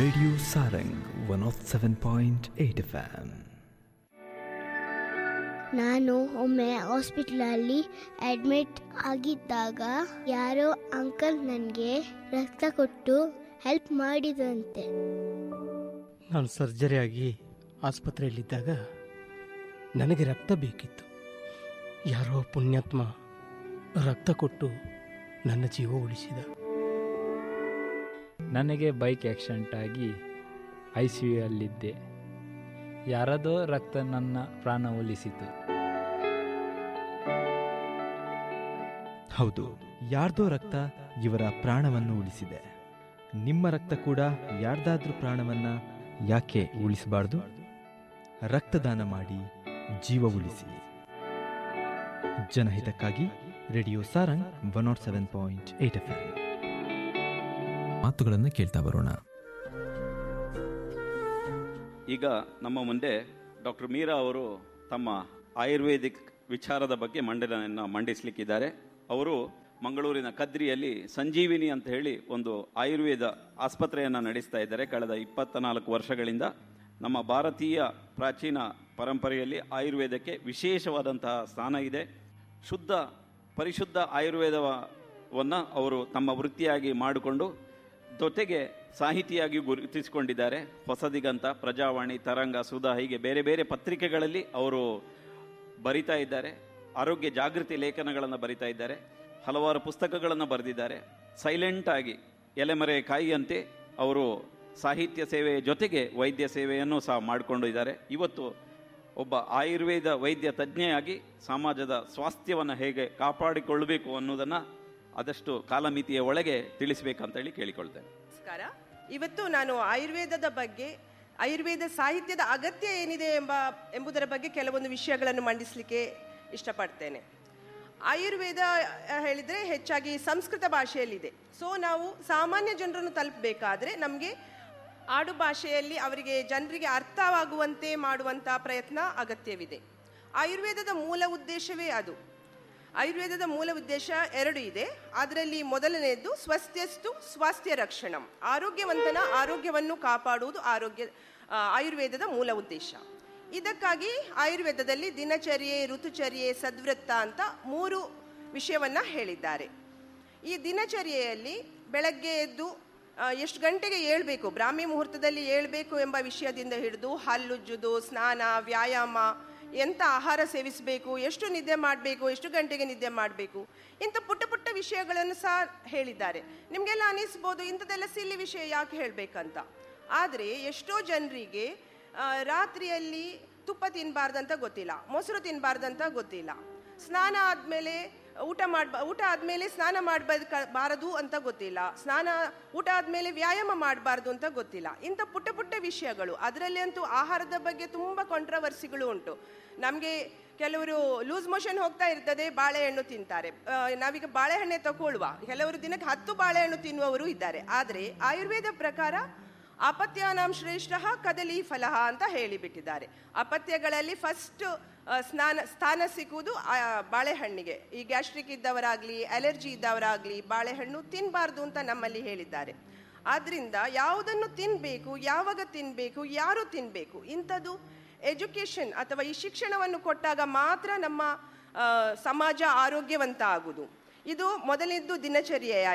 Radio Sarang 107.8 FM. ನಾನು ಒಮ್ಮೆ ಹಾಸ್ಪಿಟ್ಲಲ್ಲಿ ಅಡ್ಮಿಟ್ ಆಗಿದ್ದಾಗ ಯಾರೋ ಅಂಕಲ್ ನನಗೆ ರಕ್ತ ಕೊಟ್ಟು ಹೆಲ್ಪ್ ಮಾಡಿದಂತೆ ನಾನು ಸರ್ಜರಿಯಾಗಿ ಆಸ್ಪತ್ರೆಯಲ್ಲಿದ್ದಾಗ ನನಗೆ ರಕ್ತ ಬೇಕಿತ್ತು ಯಾರೋ ಪುಣ್ಯಾತ್ಮ ರಕ್ತ ಕೊಟ್ಟು ನನ್ನ ಜೀವ ಉಳಿಸಿದ ನನಗೆ ಬೈಕ್ ಆಕ್ಸಿಡೆಂಟ್ ಆಗಿ ಐ ಸಿ ಯುಯಲ್ಲಿದ್ದೆ ಯಾರದೋ ರಕ್ತ ನನ್ನ ಪ್ರಾಣ ಒಲಿಸಿತು ಹೌದು ಯಾರ್ದೋ ರಕ್ತ ಇವರ ಪ್ರಾಣವನ್ನು ಉಳಿಸಿದೆ ನಿಮ್ಮ ರಕ್ತ ಕೂಡ ಯಾರ್ದಾದ್ರೂ ಪ್ರಾಣವನ್ನ ಯಾಕೆ ಉಳಿಸಬಾರ್ದು ರಕ್ತದಾನ ಮಾಡಿ ಜೀವ ಉಳಿಸಿ ಜನಹಿತಕ್ಕಾಗಿ radio Sarang one nought seven point eight F ಮಾತುಗಳನ್ನು ಕೇಳ್ತಾ ಬರೋಣ ಈಗ ನಮ್ಮ ಮುಂದೆ ಡಾಕ್ಟರ್ ಮೀರಾ ಅವರು ತಮ್ಮ ಆಯುರ್ವೇದಿಕ್ ವಿಚಾರದ ಬಗ್ಗೆ ಮಂಡನೆಯನ್ನು ಮಂಡಿಸಲಿಕ್ಕಿದ್ದಾರೆ ಅವರು ಮಂಗಳೂರಿನ ಕದ್ರಿಯಲ್ಲಿ ಸಂಜೀವಿನಿ ಅಂತ ಹೇಳಿ ಒಂದು ಆಯುರ್ವೇದ ಆಸ್ಪತ್ರೆಯನ್ನು ನಡೆಸ್ತಾ ಇದ್ದಾರೆ ಕಳೆದ ಇಪ್ಪತ್ತ ನಾಲ್ಕು ವರ್ಷಗಳಿಂದ ನಮ್ಮ ಭಾರತೀಯ ಪ್ರಾಚೀನ ಪರಂಪರೆಯಲ್ಲಿ ಆಯುರ್ವೇದಕ್ಕೆ ವಿಶೇಷವಾದಂತಹ ಸ್ಥಾನ ಇದೆ ಶುದ್ಧ ಪರಿಶುದ್ಧ ಆಯುರ್ವೇದವನ್ನು ಅವರು ತಮ್ಮ ವೃತ್ತಿಯಾಗಿ ಮಾಡಿಕೊಂಡು ಜೊತೆಗೆ ಸಾಹಿತಿಯಾಗಿ ಗುರುತಿಸಿಕೊಂಡಿದ್ದಾರೆ ಹೊಸದಿಗಂತ ಪ್ರಜಾವಾಣಿ ತರಂಗ ಸುಧಾ ಹೀಗೆ ಬೇರೆ ಬೇರೆ ಪತ್ರಿಕೆಗಳಲ್ಲಿ ಅವರು ಬರಿತಾ ಇದ್ದಾರೆ ಆರೋಗ್ಯ ಜಾಗೃತಿ ಲೇಖನಗಳನ್ನು ಬರಿತಾ ಇದ್ದಾರೆ ಹಲವಾರು ಪುಸ್ತಕಗಳನ್ನು ಬರೆದಿದ್ದಾರೆ ಸೈಲೆಂಟ್ ಆಗಿ ಎಲೆಮರೆ ಕಾಯಿಯಂತೆ ಅವರು ಸಾಹಿತ್ಯ ಸೇವೆಯ ಜೊತೆಗೆ ವೈದ್ಯ ಸೇವೆಯನ್ನು ಸಹ ಮಾಡಿಕೊಂಡು ಇದ್ದಾರೆ ಇವತ್ತು ಒಬ್ಬ ಆಯುರ್ವೇದ ವೈದ್ಯ ತಜ್ಞೆಯಾಗಿ ಸಮಾಜದ ಸ್ವಾಸ್ಥ್ಯವನ್ನು ಹೇಗೆ ಕಾಪಾಡಿಕೊಳ್ಳಬೇಕು ಅನ್ನೋದನ್ನು ಆದಷ್ಟು ಕಾಲಮಿತಿಯ ಒಳಗೆ ತಿಳಿಸಬೇಕಂತೇಳಿ ಕೇಳಿಕೊಳ್ತೇನೆ ನಮಸ್ಕಾರ ಇವತ್ತು ನಾನು ಆಯುರ್ವೇದದ ಬಗ್ಗೆ ಆಯುರ್ವೇದ ಸಾಹಿತ್ಯದ ಅಗತ್ಯ ಏನಿದೆ ಎಂಬ ಎಂಬುದರ ಬಗ್ಗೆ ಕೆಲವೊಂದು ವಿಷಯಗಳನ್ನು ಮಂಡಿಸಲಿಕ್ಕೆ ಇಷ್ಟಪಡ್ತೇನೆ ಆಯುರ್ವೇದ ಆ, ಹೇಳಿದ್ರೆ ಹೆಚ್ಚಾಗಿ ಸಂಸ್ಕೃತ ಭಾಷೆಯಲ್ಲಿದೆ ಸೊ ನಾವು ಸಾಮಾನ್ಯ ಜನರನ್ನು ತಲುಪಬೇಕಾದ್ರೆ ನಮಗೆ ಆಡು ಭಾಷೆಯಲ್ಲಿ ಅವರಿಗೆ ಜನರಿಗೆ ಅರ್ಥವಾಗುವಂತೆ ಮಾಡುವಂಥ ಪ್ರಯತ್ನ ಅಗತ್ಯವಿದೆ ಆಯುರ್ವೇದದ ಮೂಲ ಉದ್ದೇಶವೇ ಅದು ಆಯುರ್ವೇದದ ಮೂಲ ಉದ್ದೇಶ ಎರಡು ಇದೆ ಅದರಲ್ಲಿ ಮೊದಲನೆಯದು ಸ್ವಸ್ಥ್ಯಸ್ತು ಸ್ವಾಸ್ಥ್ಯ ರಕ್ಷಣಂ ಆರೋಗ್ಯವಂತನ ಆರೋಗ್ಯವನ್ನು ಕಾಪಾಡುವುದು ಆರೋಗ್ಯ ಆ, ಆಯುರ್ವೇದದ ಮೂಲ ಉದ್ದೇಶ ಇದಕ್ಕಾಗಿ ಆಯುರ್ವೇದದಲ್ಲಿ ದಿನಚರ್ಯೆ ಋತುಚರ್ಯೆ ಸದ್ವೃತ್ತ ಅಂತ ಮೂರು ವಿಷಯವನ್ನ ಹೇಳಿದ್ದಾರೆ ಈ ದಿನಚರ್ಯೆಯಲ್ಲಿ ಬೆಳಗ್ಗೆ ಎದ್ದು ಆ, ಎಷ್ಟು ಗಂಟೆಗೆ ಏಳಬೇಕು ಬ್ರಾಹ್ಮಿ ಮುಹೂರ್ತದಲ್ಲಿ ಏಳಬೇಕು ಎಂಬ ವಿಷಯದಿಂದ ಹಿಡಿದು ಹಲ್ಲುಜ್ಜುದು ಸ್ನಾನ ವ್ಯಾಯಾಮ ಎಂಥ ಆಹಾರ ಸೇವಿಸಬೇಕು ಎಷ್ಟು ನಿದ್ದೆ ಮಾಡಬೇಕು ಎಷ್ಟು ಗಂಟೆಗೆ ನಿದ್ದೆ ಮಾಡಬೇಕು ಇಂಥ ಪುಟ್ಟ ಪುಟ್ಟ ವಿಷಯಗಳನ್ನು ಸಹ ಹೇಳಿದ್ದಾರೆ ನಿಮಗೆಲ್ಲ ಅನಿಸ್ಬೋದು ಇಂಥದ್ದೆಲ್ಲ ಸಿಲ್ಲಿ ವಿಷಯ ಯಾಕೆ ಹೇಳಬೇಕಂತ ಆದರೆ ಎಷ್ಟೋ ಜನರಿಗೆ ಆ, ರಾತ್ರಿಯಲ್ಲಿ ತುಪ್ಪ ತಿನ್ನಬಾರ್ದಂತ ಗೊತ್ತಿಲ್ಲ ಮೊಸರು ತಿನ್ನಬಾರ್ದಂತ ಗೊತ್ತಿಲ್ಲ ಸ್ನಾನ ಆದಮೇಲೆ ಊಟ ಮಾಡ್ಬ ಊಟ ಆದಮೇಲೆ ಸ್ನಾನ ಮಾಡಬಾರ್ದು ಬಾರದು ಅಂತ ಗೊತ್ತಿಲ್ಲ ಸ್ನಾನ ಊಟ ಆದಮೇಲೆ ವ್ಯಾಯಾಮ ಮಾಡಬಾರ್ದು ಅಂತ ಗೊತ್ತಿಲ್ಲ ಇಂಥ ಪುಟ್ಟ ಪುಟ್ಟ ವಿಷಯಗಳು ಅದರಲ್ಲಿ ಅಂತೂ ಆಹಾರದ ಬಗ್ಗೆ ತುಂಬ ಕಾಂಟ್ರವರ್ಸಿಗಳು ಉಂಟು ನಮಗೆ ಕೆಲವರು ಲೂಸ್ ಮೋಷನ್ ಹೋಗ್ತಾ ಇರ್ತದೆ ಬಾಳೆಹಣ್ಣು ತಿಂತಾರೆ ಆ, ನಾವೀಗ ಬಾಳೆಹಣ್ಣೆ ತಗೊಳ್ಳುವ ಕೆಲವರು ದಿನಕ್ಕೆ ಹತ್ತು ಬಾಳೆಹಣ್ಣು ತಿನ್ನುವವರು ಇದ್ದಾರೆ ಆದರೆ ಆಯುರ್ವೇದ ಪ್ರಕಾರ ಅಪತ್ಯಾನಾಂ ಶ್ರೇಷ್ಠ ಕದಲಿ ಫಲಹ ಅಂತ ಹೇಳಿಬಿಟ್ಟಿದ್ದಾರೆ ಅಪತ್ಯಗಳಲ್ಲಿ ಫಸ್ಟ್ ಸ್ನಾನ ಸ್ಥಾನ ಸಿಗುವುದು ಆ ಬಾಳೆಹಣ್ಣಿಗೆ ಈ ಗ್ಯಾಸ್ಟ್ರಿಕ್ ಇದ್ದವರಾಗಲಿ ಅಲರ್ಜಿ ಇದ್ದವರಾಗಲಿ ಬಾಳೆಹಣ್ಣು ತಿನ್ನಬಾರ್ದು ಅಂತ ನಮ್ಮಲ್ಲಿ ಹೇಳಿದ್ದಾರೆ ಆದ್ರಿಂದ ಯಾವುದನ್ನು ತಿನ್ನಬೇಕು ಯಾವಾಗ ತಿನ್ನಬೇಕು ಯಾರು ತಿನ್ನಬೇಕು ಇಂಥದ್ದು ಎಜುಕೇಷನ್ ಅಥವಾ ಈ ಶಿಕ್ಷಣವನ್ನು ಕೊಟ್ಟಾಗ ಮಾತ್ರ ನಮ್ಮ ಆ, ಸಮಾಜ ಆರೋಗ್ಯವಂತ ಆಗುವುದು ಇದು ಮೊದಲಿದ್ದು ದಿನಚರ್ಯೆಯ